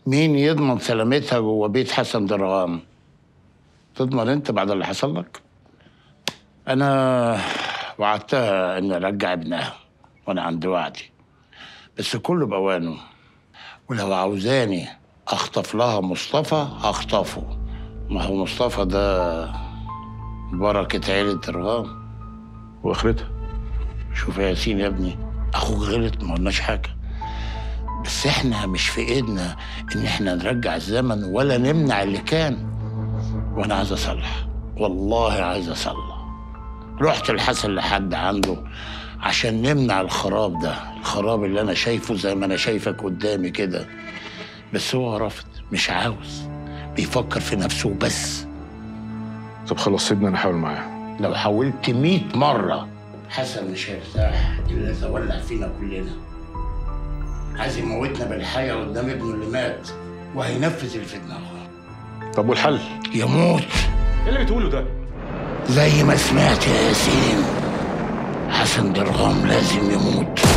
مين يضمن سلامتها جوه بيت حسن درغام تضمن انت بعد اللي حصل لك انا وعدتها اني ارجع ابنها وانا عند وعدي بس كله باوانه ولو عاوزاني اخطف لها مصطفى هخطفه ما هو مصطفى ده بركة عيلة درغام واخرتها شوف يا ياسين يا ابني اخوك غلط ما قلناش حاجه بس احنا مش في ايدنا ان احنا نرجع الزمن ولا نمنع اللي كان وانا عايز اصلح والله عايز اصلح رحت الحسن لحد عنده عشان نمنع الخراب ده الخراب اللي انا شايفه زي ما انا شايفك قدامي كده بس هو رافض مش عاوز بيفكر في نفسه بس طب خلاص سيبني انا احاول معاه لو حاولت مئة مرة حسن مش هيرتاح إلا إذا ولع فينا كلنا عايز يموتنا بالحياة قدام ابنه اللي مات وهينفذ اللي في دماغه طب والحل يموت ايه اللي بتقوله ده زي ما سمعت يا ياسين حسن درغام لازم يموت